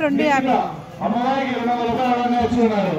రెండు యాభై అమ్మవారికి రెండు వందల రూపాయలు నేర్చుకున్నారు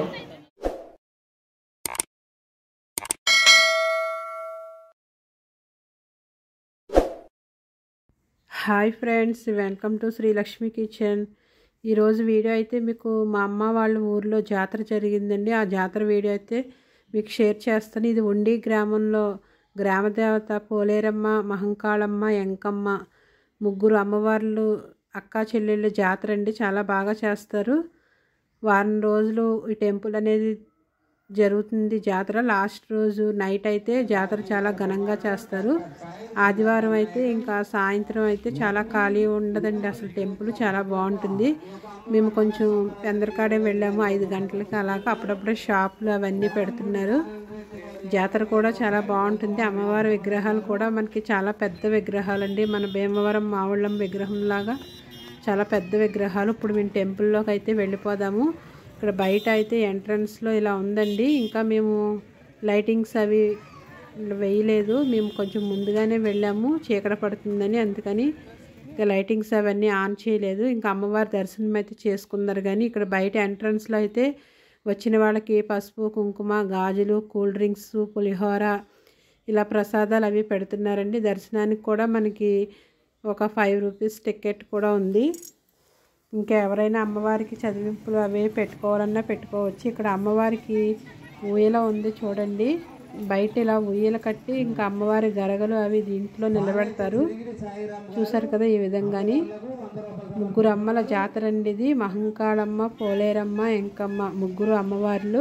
hi friends welcome to Srilakshmi kitchen ఈరోజు వీడియో అయితే మీకు మా అమ్మ వాళ్ళ ఊర్లో జాతర జరిగిందండి ఆ జాతర వీడియో అయితే మీకు షేర్ చేస్తాను ఇది ఉండి గ్రామంలో గ్రామదేవత పోలేరమ్మ మహంకాళమ్మ ఎంకమ్మ ముగ్గురు అమ్మవార్లు అక్కా చెల్లెళ్ళ జాతర అండి చాలా బాగా చేస్తారు వారం రోజులు ఈ టెంపుల్ అనేది జరుగుతుంది జాతర లాస్ట్ రోజు నైట్ అయితే జాతర చాలా ఘనంగా చేస్తారు ఆదివారం అయితే ఇంకా సాయంత్రం అయితే చాలా ఖాళీ ఉండదండి అసలు టెంపుల్ చాలా బాగుంటుంది మేము కొంచెం పెందరకాడే వెళ్ళాము ఐదు గంటలకి అలాగా అప్పుడప్పుడే షాపులు అవన్నీ పెడుతున్నారు జాతర కూడా చాలా బాగుంటుంది అమ్మవారి విగ్రహాలు కూడా మనకి చాలా పెద్ద విగ్రహాలండి మన భీమవరం మావుళ్ళం విగ్రహం లాగా చాలా పెద్ద విగ్రహాలు ఇప్పుడు మేము టెంపుల్లోకి అయితే వెళ్ళిపోదాము ఇక్కడ బయట అయితే ఎంట్రన్స్లో ఇలా ఉందండి ఇంకా మేము లైటింగ్స్ అవి వేయలేదు మేము కొంచెం ముందుగానే వెళ్ళాము చీకట పడుతుందని అందుకని ఇంకా లైటింగ్స్ అవన్నీ ఆన్ చేయలేదు ఇంకా అమ్మవారి దర్శనం అయితే చేసుకున్నారు కానీ ఇక్కడ బయట ఎంట్రన్స్లో అయితే వచ్చిన వాళ్ళకి పసుపు కుంకుమ గాజులు కూల్ డ్రింక్స్ పులిహోర ఇలా ప్రసాదాలు అవి పెడుతున్నారండి దర్శనానికి కూడా మనకి ఒక ఫైవ్ రూపీస్ టికెట్ కూడా ఉంది ఇంకా ఎవరైనా అమ్మవారికి చదివింపులు అవి పెట్టుకోవాలన్నా పెట్టుకోవచ్చు ఇక్కడ అమ్మవారికి ఊయల ఉంది చూడండి బయట ఇలా ఉయ్యల కట్టి ఇంకా అమ్మవారి గరగలు అవి దీంట్లో నిలబెడతారు చూసారు కదా ఈ విధంగాని ముగ్గురు అమ్మల జాతర అండి ఇది మహంకాళమ్మ పోలేరమ్మ ఎంకమ్మ ముగ్గురు అమ్మవార్లు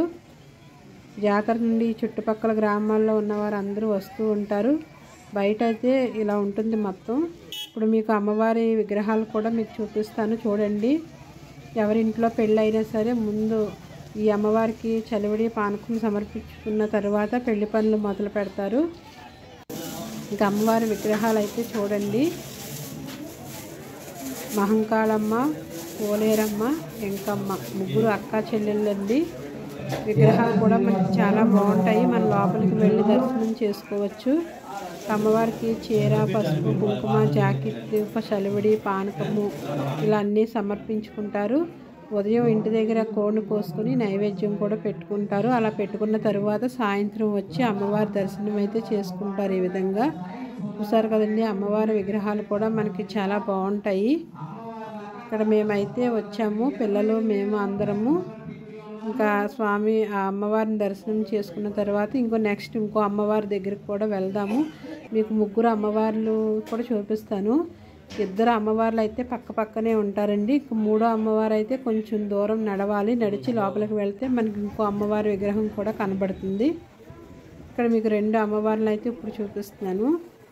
జాతర నుండి ఈ చుట్టుపక్కల గ్రామాల్లో ఉన్నవారు అందరూ వస్తూ ఉంటారు బయట అయితే ఇలా ఉంటుంది మొత్తం ఇప్పుడు మీకు అమ్మవారి విగ్రహాలు కూడా మీకు చూపిస్తాను చూడండి ఎవరింట్లో పెళ్ళైనా సరే ముందు ఈ అమ్మవారికి చలివిడి పానకం సమర్పించుకున్న తర్వాత పెళ్లి పనులు మొదలు పెడతారు ఇంకా అమ్మవారి విగ్రహాలు అయితే చూడండి మహంకాళమ్మ పోలేరమ్మ ఎంకమ్మ ముగ్గురు అక్క చెల్లెళ్ళండి విగ్రహాలు కూడా మనకి చాలా బాగుంటాయి మన లోపలికి వెళ్ళి దర్శనం చేసుకోవచ్చు అమ్మవారికి చీర పసుపు కుంకుమ జాకెట్ చలివిడి పానకము ఇలా అన్నీ సమర్పించుకుంటారు ఉదయం ఇంటి దగ్గర కోడిని కోసుకుని నైవేద్యం కూడా పెట్టుకుంటారు అలా పెట్టుకున్న తరువాత సాయంత్రం వచ్చి అమ్మవారి దర్శనం అయితే చేసుకుంటారు ఈ విధంగా చూసారు కదండి అమ్మవారి విగ్రహాలు కూడా మనకి చాలా బాగుంటాయి ఇక్కడ మేమైతే వచ్చాము పిల్లలు మేము అందరము ఇంకా స్వామి ఆ అమ్మవారిని దర్శనం చేసుకున్న తర్వాత ఇంకో నెక్స్ట్ ఇంకో అమ్మవారి దగ్గరికి కూడా వెళ్దాము మీకు ముగ్గురు అమ్మవార్లు కూడా చూపిస్తాను ఇద్దరు అమ్మవార్లు అయితే పక్క పక్కనే ఉంటారండి ఇంక మూడో అమ్మవారు అయితే కొంచెం దూరం నడవాలి నడిచి లోపలికి వెళ్తే మనకి ఇంకో అమ్మవారి విగ్రహం కూడా కనబడుతుంది ఇక్కడ మీకు రెండు అమ్మవార్లు అయితే ఇప్పుడు చూపిస్తున్నాను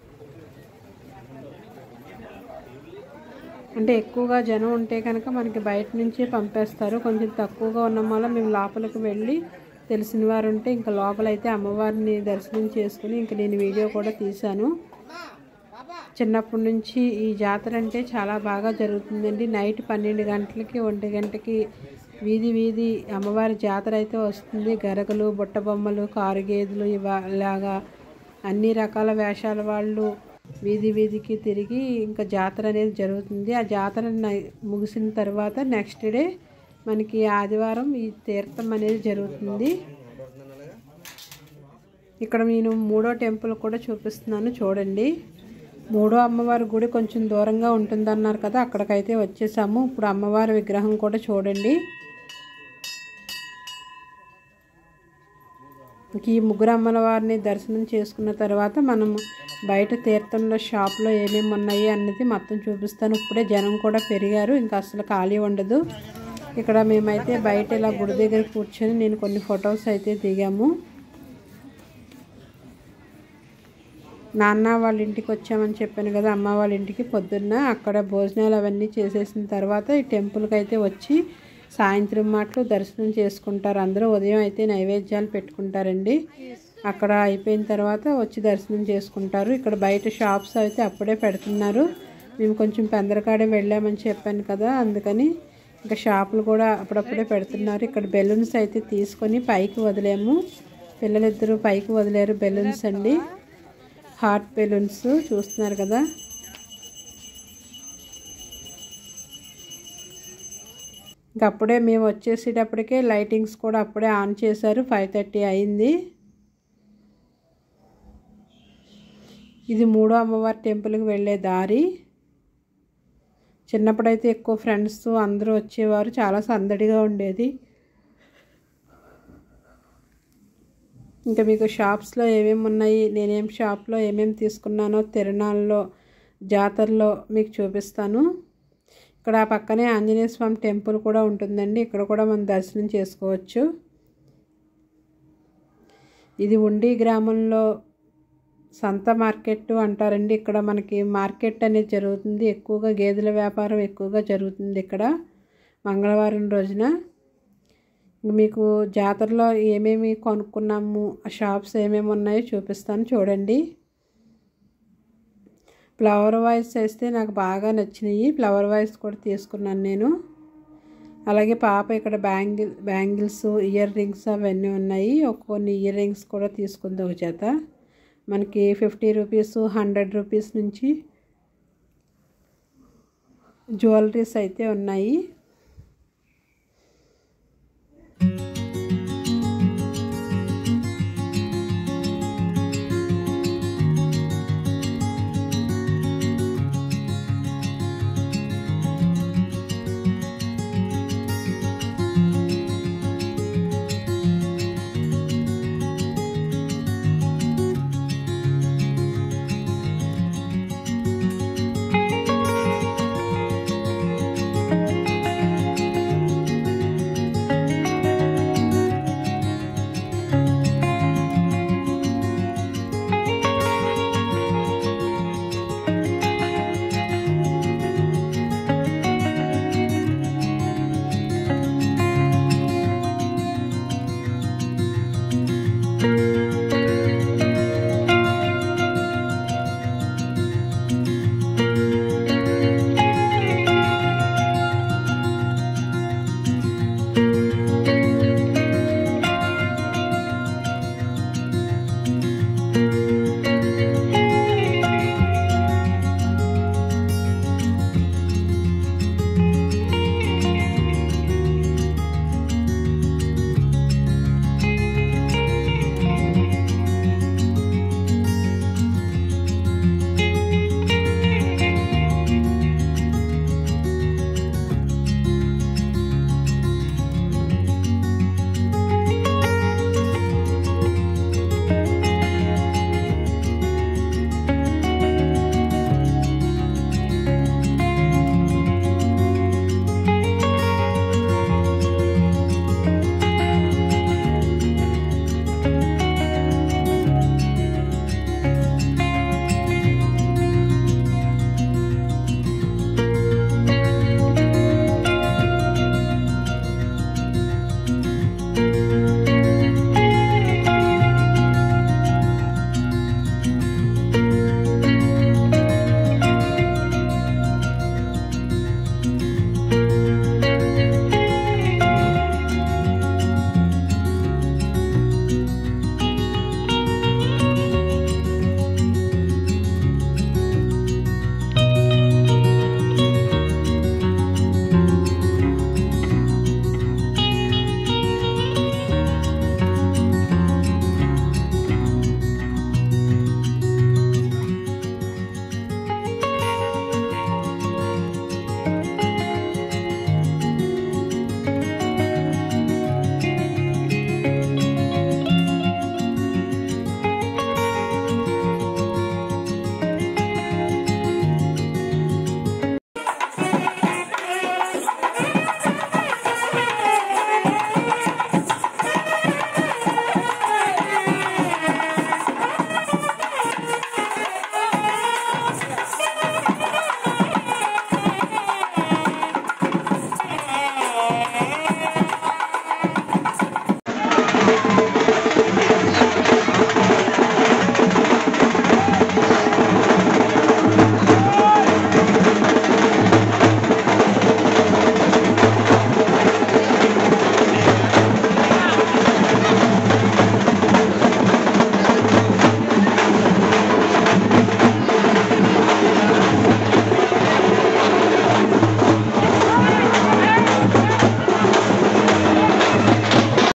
అంటే ఎక్కువగా జనం ఉంటే కనుక మనకి బయట నుంచి పంపేస్తారు కొంచెం తక్కువగా ఉన్న వల్ల మేము లోపలికి వెళ్ళి తెలిసిన వారు ఉంటే ఇంకా లోపలైతే అమ్మవారిని దర్శనం చేసుకుని ఇంక నేను వీడియో కూడా తీశాను చిన్నప్పటి నుంచి ఈ జాతర అంటే చాలా బాగా జరుగుతుందండి నైట్ పన్నెండు గంటలకి ఒంటి గంటకి వీధి వీధి అమ్మవారి జాతర అయితే వస్తుంది గరగలు బుట్ట బొమ్మలు కారు గేదెలు ఇవా ఇలాగా అన్ని రకాల వేషాల వాళ్ళు వీధి వీధికి తిరిగి ఇంకా జాతర అనేది జరుగుతుంది ఆ జాతర నై- ముగిసిన తర్వాత నెక్స్ట్ డే మనకి ఆదివారం ఈ తీర్థం అనేది జరుగుతుంది ఇక్కడ నేను మూడో టెంపుల్ కూడా చూపిస్తున్నాను చూడండి మూడో అమ్మవారి గుడి కొంచెం దూరంగా ఉంటుందన్నారు కదా అక్కడికైతే వచ్చేసాము ఇప్పుడు అమ్మవారి విగ్రహం కూడా చూడండి ఇంక ఈ ముగ్గురు అమ్మల వారిని దర్శనం చేసుకున్న తర్వాత మనం బయట తీర్థంలో షాప్లో ఏమేమి ఉన్నాయి అన్నది మొత్తం చూపిస్తాను ఇప్పుడే జనం కూడా పెరిగారు ఇంకా అసలు ఖాళీ ఉండదు ఇక్కడ మేమైతే బయట ఇలా గుడి దగ్గర కూర్చొని నేను కొన్ని ఫొటోస్ అయితే దిగాము నాన్న వాళ్ళ ఇంటికి వచ్చామని చెప్పాను కదా అమ్మ వాళ్ళ ఇంటికి పొద్దున్న అక్కడ భోజనాలు అవన్నీ చేసేసిన తర్వాత ఈ టెంపుల్కి అయితే వచ్చి సాయంత్రం మాటలు దర్శనం చేసుకుంటారు అందరూ ఉదయం అయితే నైవేద్యాలు పెట్టుకుంటారండి అక్కడ అయిపోయిన తర్వాత వచ్చి దర్శనం చేసుకుంటారు ఇక్కడ బయట షాప్స్ అయితే అప్పుడే పెడుతున్నారు మేము కొంచెం పెందరకాడే వెళ్ళామని చెప్పాను కదా అందుకని ఇంకా షాపులు కూడా అప్పుడప్పుడే పెడుతున్నారు ఇక్కడ బెలూన్స్ అయితే తీసుకొని పైకి వదిలేము పిల్లలిద్దరూ పైకి వదిలేరు బెలూన్స్ అండి హార్ట్ బెలూన్స్ చూస్తున్నారు కదా ఇంకా అప్పుడే మేము వచ్చేసేటప్పటికే లైటింగ్స్ కూడా అప్పుడే ఆన్ చేశారు ఫైవ్ థర్టీ అయింది ఇది మూడో అమ్మవారి టెంపుల్కి వెళ్ళే దారి చిన్నప్పుడైతే ఎక్కువ ఫ్రెండ్స్ అందరూ వచ్చేవారు చాలా సందడిగా ఉండేది ఇంకా మీకు షాప్స్లో ఏమేమి ఉన్నాయి నేనేం షాప్లో ఏమేమి తీసుకున్నానో తిరణాల్లో జాతరలో మీకు చూపిస్తాను ఇక్కడ ఆ పక్కనే ఆంజనేయ స్వామి టెంపుల్ కూడా ఉంటుందండి ఇక్కడ కూడా మనం దర్శనం చేసుకోవచ్చు ఇది ఉండి గ్రామంలో సంత మార్కెట్ అంటారండి ఇక్కడ మనకి మార్కెట్ అనేది జరుగుతుంది ఎక్కువగా గేదెల వ్యాపారం ఎక్కువగా జరుగుతుంది ఇక్కడ మంగళవారం రోజున మీకు జాతరలో ఏమేమి కొనుక్కున్నాము ఆ షాప్స్ ఏమేమి ఉన్నాయో చూపిస్తాను చూడండి ఫ్లవర్ వాయిస్ వేస్తే నాకు బాగా నచ్చినాయి ఫ్లవర్ వాయిస్ కూడా తీసుకున్నాను నేను అలాగే పాప ఇక్కడ బ్యాంగిల్ బ్యాంగిల్స్ ఇయర్ రింగ్స్ అవన్నీ ఉన్నాయి ఒక కొన్ని ఇయర్ రింగ్స్ కూడా తీసుకుంది ఒక చేత మనకి ఫిఫ్టీ రూపీస్ హండ్రెడ్ రూపీస్ నుంచి జ్యువెలరీస్ అయితే ఉన్నాయి